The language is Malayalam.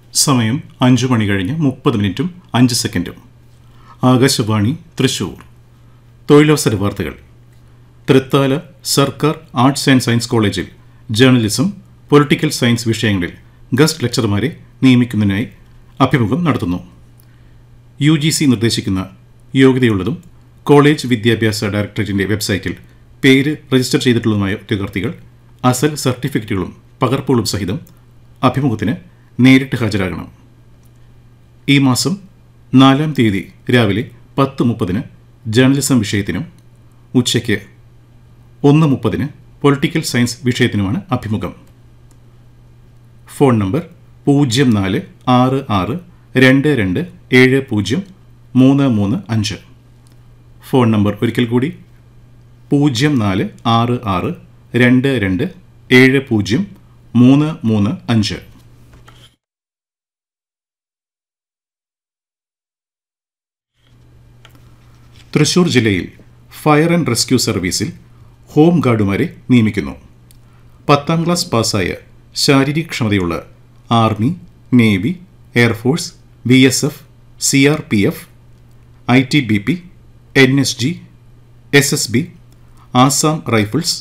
സമയം അഞ്ചു മണി കഴിഞ്ഞ് മുപ്പത് മിനിറ്റും അഞ്ച് സെക്കൻഡും ആകാശവാണി തൃശൂർ തൊഴിലവസര വാർത്തകൾ തൃത്താല സർക്കാർ ആർട്സ് ആൻഡ് സയൻസ് കോളേജിൽ ജേർണലിസം പൊളിറ്റിക്കൽ സയൻസ് വിഷയങ്ങളിൽ ഗസ്റ്റ് ലെക്ചർമാരെ നിയമിക്കുന്നതിനായി അഭിമുഖം നടത്തുന്നു യു ജി സി നിർദ്ദേശിക്കുന്ന യോഗ്യതയുള്ളതും കോളേജ് വിദ്യാഭ്യാസ ഡയറക്ടറേറ്റിന്റെ വെബ്സൈറ്റിൽ പേര് രജിസ്റ്റർ ചെയ്തിട്ടുള്ളതുമായ ഉദ്യോഗാർത്ഥികൾ അസൽ സർട്ടിഫിക്കറ്റുകളും പകർപ്പുകളും സഹിതം അഭിമുഖത്തിന് നേരിട്ട് ഹാജരാകണം ഈ മാസം നാലാം തീയതി രാവിലെ പത്ത് മുപ്പതിന് ജേർണലിസം വിഷയത്തിനും ഉച്ചയ്ക്ക് ഒന്ന് മുപ്പതിന് പൊളിറ്റിക്കൽ സയൻസ് വിഷയത്തിനുമാണ് അഭിമുഖം ഫോൺ നമ്പർ പൂജ്യം നാല് ആറ് ആറ് രണ്ട് രണ്ട് ഏഴ് പൂജ്യം മൂന്ന് മൂന്ന് അഞ്ച് ഫോൺ നമ്പർ ഒരിക്കൽ കൂടി പൂജ്യം നാല് ആറ് ആറ് രണ്ട് രണ്ട് ഏഴ് പൂജ്യം മൂന്ന് മൂന്ന് അഞ്ച് തൃശൂർ ജില്ലയിൽ ഫയർ ആൻഡ് റെസ്ക്യൂ സർവീസിൽ ഹോം ഗാർഡുമാരെ നിയമിക്കുന്നു പത്താം ക്ലാസ് പാസ്സായ ശാരീരികക്ഷമതയുള്ള army navy air force B S F C R P F I T B P N S G S S B Assam rifles